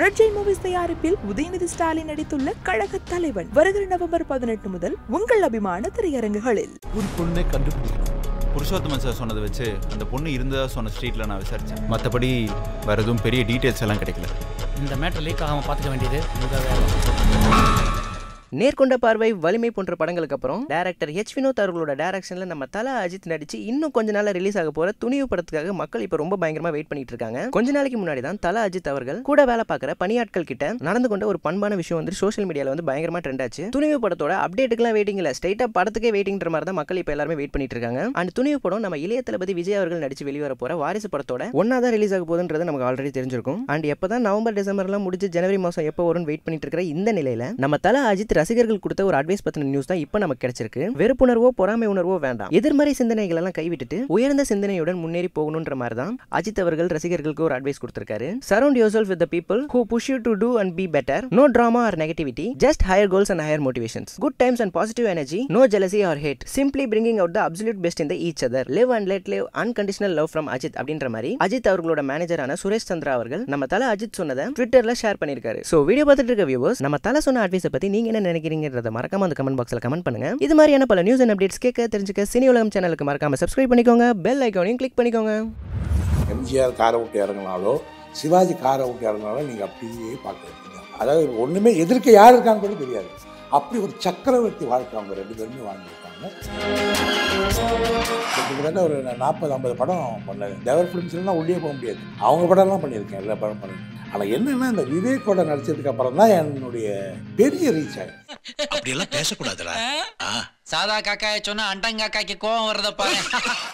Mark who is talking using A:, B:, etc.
A: red Jain movies தயாரிப்பில் உதயநிதி ஸ்டாலின் நடித்துள்ள கழக தலைவன் வருகிற நவம்பர் பதினெட்டு முதல் உங்கள் அபிமான திரையரங்குகளில்
B: ஒரு பொண்ணை கண்டுபிடிக்கணும்
C: புருஷோத்தமன் சார் சொன்னதை வச்சு அந்த பொண்ணு இருந்ததா சொன்ன ஸ்ட்ரீட்டில் நான் விசாரித்தேன் மற்றபடி வேற எதுவும் பெரிய டீட்டெயில்ஸ் எல்லாம் கிடைக்கல
D: இந்த மேட்டர் லீக் ஆகாம பார்த்துக்க வேண்டியது உங்க வேலை
E: நேர்கொண்ட பார்வை வலிமை போன்ற படங்களுக்கு அப்புறம் டேரக்டர் ஹெச் வினோத் அவர்களோட டைரக்ஷன்ல நம்ம தல அஜித் நடிச்சு இன்னும் கொஞ்ச நாள்ல ரிலீஸ் ஆக போற துணிவு படத்துக்காக மக்கள் இப்ப ரொம்ப பயங்கரமா வெயிட் பண்ணிட்டு இருக்காங்க கொஞ்ச நாளைக்கு முன்னாடி தான் தல அஜித் அவர்கள் கூட வேலை பார்க்குற பணியாட்கள் கிட்ட நடந்து கொண்ட ஒரு பண்பான விஷயம் வந்து சோஷியல் மீடியால வந்து பயங்கரமா ட்ரெண்ட் ஆச்சு துணிவு படத்தோட அப்டேட்டுக்குலாம் வெயிட்டிங் இல்ல ஸ்ட்ரைட்டா படத்துக்கே வெயிட்டிங்ன்ற மாதிரி தான் மக்கள் இப்ப எல்லாருமே வெயிட் பண்ணிட்டு இருக்காங்க அண்ட் துணிவு படம் நம்ம இளைய தளபதி விஜய் அவர்கள் நடிச்சு வெளிவர போற வாரிசு படத்தோட ஒன்னா தான் ரிலீஸ் ஆக போகுதுன்றது நமக்கு ஆல்ரெடி தெரிஞ்சிருக்கும் அண்ட் எப்பதான் நவம்பர் டிசம்பர்லாம் முடிஞ்சு ஜனவரி மாசம் எப்போ வரும்னு வெயிட் பண்ணிட்டு இருக்கிற இந்த நிலையில நம்ம தல அஜித் ரசிகர்கள் கொடுத்த ஒரு அட்வைஸ் பத்தின நியூஸ் தான் இப்போ நமக்கு கிடைச்சிருக்கு வெறுப்புணர்வோ பொறாமை உணர்வோ வேண்டாம் எதிர்மறை சிந்தனைகள் எல்லாம் கைவிட்டுட்டு உயர்ந்த சிந்தனையுடன் முன்னேறி போகணுன்ற மாதிரி தான் அஜித் அவர்கள் ரசிகர்களுக்கு ஒரு அட்வைஸ் கொடுத்திருக்காரு surround yourself with people who push you to do and be better no drama or negativity just higher goals and higher motivations good times and positive energy no jealousy or hate simply bringing out the absolute best in the each other live and let live unconditional love from Ajith அப்படின்ற மாதிரி அஜித் அவர்களோட மேனேஜரான சுரேஷ் சந்திரா அவர்கள் நம்ம தல அஜித் சொன்னதை ட்விட்டர்ல share பண்ணிருக்காரு so video பார்த்துட்டு இருக்க வியூவர்ஸ் நம்ம தல சொன்ன அட்வைஸை பத்தி நீங்க என்ன நினைக்கிறீங்கன்றத மறக்காம அந்த கமெண்ட் பாக்ஸ்ல கமெண்ட் பண்ணுங்க இது மாதிரியான பல நியூஸ் அண்ட் அப்டேட்ஸ் கேட்க தெரிஞ்சுக்க சினி உலகம் சேனலுக்கு மறக்காம சப்ஸ்கிரைப் பண்ணிக்கோங்க பெல் ஐக்கானையும் கிளிக் பண்ணிக்கோங்க
F: எம்ஜிஆர் காரை விட்டு இறங்கினாலோ சிவாஜி காரை விட்டு இறங்கினாலோ நீங்கள் அப்படியே பார்க்குறீங்க அதாவது ஒன்றுமே எதிர்க்க யார் இருக்கான்னு கூட தெரியாது அப்படி ஒரு சக்கரவர்த்தி வாழ்க்கை அவங்க ரெண்டு பேருமே வாழ்ந்துருக்காங்க கிட்டத்தட்ட ஒரு நாற்பது ஐம்பது படம் பண்ணது தேவர் ஃபிலிம்ஸ்லாம் உள்ளே போக முடியாது அவங்க படம்லாம் பண்ணியிருக்கேன் எல்லா படம் பண்ணியிருக்கேன் ஆனால் என்னென்னா இந்த விவேக்கோட நடிச்சதுக்கு அப்புறம் தான் என்னுடைய பெரிய ரீச் ஆகும்
G: அப்படியெல்லாம் பேசக்கூடாதுடா
H: சாதா காக்காய சொன்னா அண்டங்காக்காய்க்கு கோவம் வரத பாரு